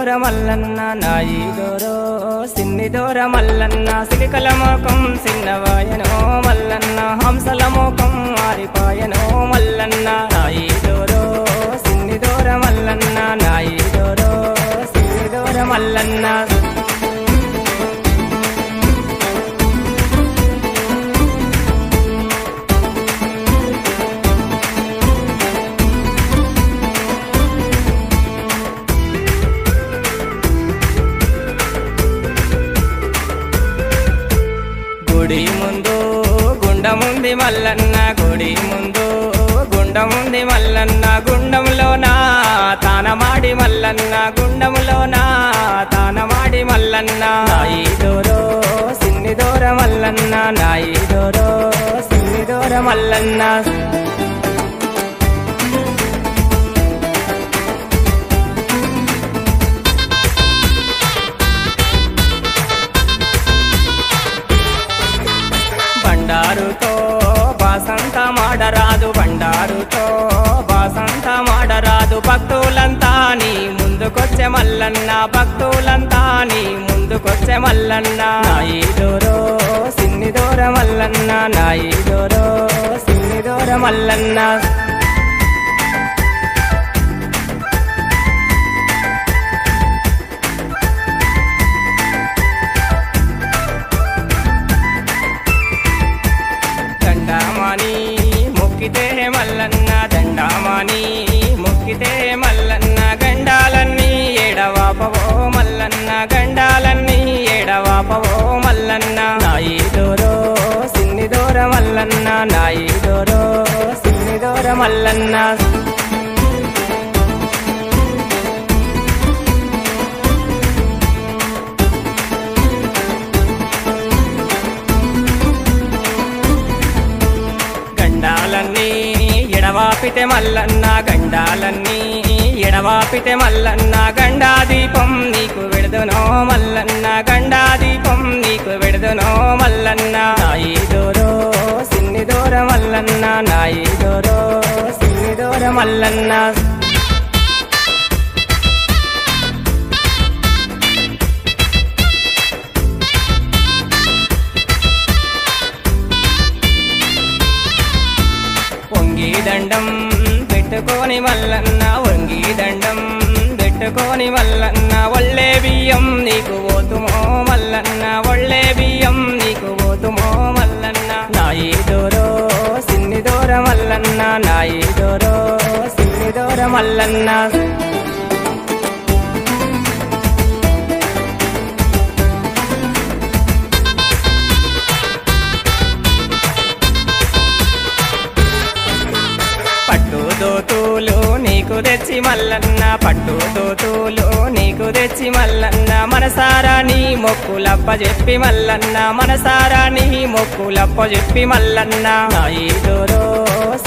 దూర మల్లన్న నాయి దూరో సిన్ని దూర మల్లన్న సిలికల మోకం సిన్నవాయనో మల్లన్న హంసల మోకం మారిపాయనో మల్లన్న నాయి దూరో సిన్ని దూర మల్లన్న నాయి దూరో సిన్ని దూర మల్లన్న గుడి ముందు గుండముంది మల్లన్న గుడి ముందు గుండముంది మల్లన్న గుండంలోన తానమాడి మల్లన్న గుండములోన తానమాడి మల్లన్న నాయి దూరో సిన్ని దూర మల్లన్న నాయి దూరో సిన్ని దూర మల్లన్న బండారుతో బాసంత మాడరాదు బండారుతో బాసంత మాడరాదు భక్తులంతా నీ ముందుకొచ్చే మల్లన్న భక్తులంతా నీ ముందుకొచ్చే మల్లన్న నాయి దూరో సిన్ని దూర మల్లన్న నాయి దూరో సిన్ని దూర మల్లన్న దండామాని మొక్కితే మల్లన్న దండామాని మొక్కితే మల్లన్న గండాలన్నీ ఏడవాపవో మల్లన్న గండాలన్నీ ఏడవాపవో మల్లన్న నాయి దూరో సిన్ని దూర మల్లన్న నాయి దూరో సిన్ని దూర మల్లన్న గండాలన్నీ ఎడవాపితే మల్లన్న గండాలన్నీ ఎడవాపితే మల్లన్న గండా దీపం నీకు విడుదునో మల్లన్న గండా దీపం నీకు విడుదునో మల్లన్న నాయి దూరో సిన్ని దూర మల్లన్న నాయి దూరో సిన్ని దూర మల్లన్న వంగి దండం పెట్టుకొని మల్లన్న వంగి దండం పెట్టుకొని మల్లన్న ఒళ్ళే బియ్యం నీకు పోతుమో మల్లన్న ఒళ్ళే బియ్యం నీకు పోతుమో మల్లన్న నాయి దూరో సిన్ని దూర మల్లన్న నాయి దూరో సిన్ని దూర మల్లన్న పట్టు దోతులు నీకు తెచ్చి మల్లన్న పట్టు దోతులు నీకు తెచ్చి మల్లన్న మనసారా నీ మొక్కులప్ప చెప్పి మల్లన్న మనసారా నీ మొక్కులప్ప చెప్పి మల్లన్న నాయి దూరో